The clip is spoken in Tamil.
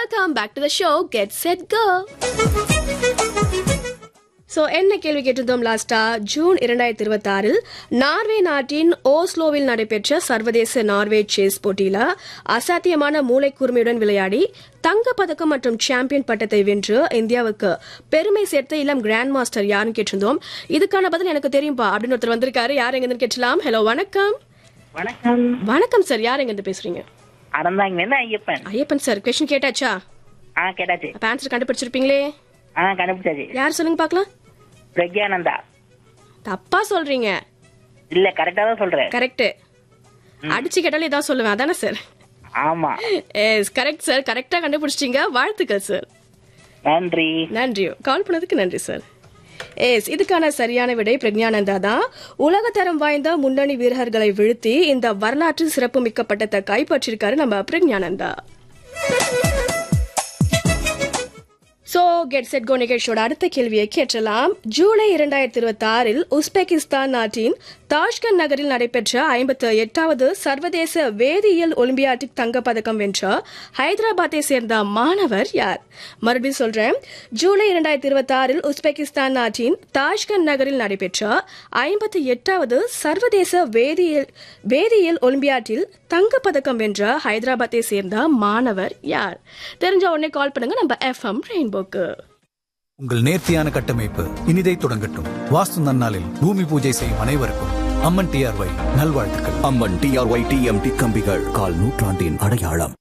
welcome back to the show get set go so என்ன கேள்வி கேட்டிருந்தோம் லாஸ்டா ஜூன் இரண்டாயிரத்தி இருபத்தி ஆறில் நார்வே நாட்டின் ஓஸ்லோவில் நடைபெற்ற சர்வதேச நார்வே செஸ் போட்டியில அசாத்தியமான மூளைக்கூர்மையுடன் விளையாடி தங்க பதக்கம் மற்றும் சாம்பியன் பட்டத்தை வென்று இந்தியாவுக்கு பெருமை சேர்த்த இளம் கிராண்ட் மாஸ்டர் யாருன்னு கேட்டிருந்தோம் இதுக்கான பதில் எனக்கு தெரியும்பா அப்படின்னு ஒருத்தர் வந்திருக்காரு யார் எங்க இருந்து கேட்டலாம் ஹலோ வணக்கம் வணக்கம் வணக்கம் சார் யார் எங்க இருந்து பேசுறீங்க அறந்தாங்க என்ன ஐயப்பன் ஐயப்பன் சார் கொஸ்டின் கேட்டாச்சா ஆ கேட்டாச்சு அப்ப ஆன்சர் கண்டுபிடிச்சிருப்பீங்களே ஆ கண்டுபிடிச்சாச்சு யார் சொல்லுங்க பார்க்கலாம் பிரக்யானந்தா தப்பா சொல்றீங்க இல்ல கரெக்டா தான் சொல்றேன் கரெக்ட் அடிச்சு கேட்டாலும் இதான் சொல்லுவேன் அதானே சார் ஆமா எஸ் கரெக்ட் சார் கரெக்டா கண்டுபிடிச்சிட்டீங்க வாழ்த்துக்கள் சார் நன்றி நன்றி கால் பண்ணதுக்கு நன்றி சார் எஸ் இதுக்கான சரியான விடை பிரக்ஞானந்தா தான் உலகத்தரம் வாய்ந்த முன்னணி வீரர்களை வீழ்த்தி இந்த வரலாற்று சிறப்புமிக்க பட்டத்தை கைப்பற்றிருக்காரு நம்ம Praggnanandhaa so get set go நிகழ்ச்சியோட அடுத்த கேள்வியை கேட்டலாம் ஜூலை இரண்டாயிரத்தி இருபத்தி ஆறில் உஸ்பெகிஸ்தான் நாட்டின் தாஷ்கண்ட் நகரில் நடைபெற்ற ஐம்பத்தி எட்டாவது சர்வதேச வேதியியல் ஒலிம்பியாட்டிக் தங்கப் பதக்கம் வென்ற ஹைதராபாத்தை சேர்ந்த மாணவர் யார் மறுபடியும் சொல்றேன் ஜூலை இரண்டாயிரத்தி இருபத்தி ஆறில் உஸ்பெகிஸ்தான் நாட்டின் தாஷ்கண்ட் நகரில் நடைபெற்ற ஐம்பத்தி எட்டாவது சர்வதேச வேதியியல் வேதியியல் ஒலிம்பியாட்டில் தங்கப் பதக்கம் வென்ற ஹைதராபாத்தை சேர்ந்த மாணவர் யார் தெரிஞ்ச உடனே கால் பண்ணுங்க நம்ம எஃப்எம் ரெயின்போக்கு உங்கள் நேர்த்தியான கட்டமைப்பு இனிதை தொடங்கட்டும் வாஸ்து நன்னாளில் பூமி பூஜை செய்யும் அனைவருக்கும் அம்மன் டிஆர்ஒய் நல்வாழ்த்துக்கள் அம்மன் டிஆர்ஒய் டிஎம்டி கம்பிகள் கால் நூற்றாண்டின் அடையாளம்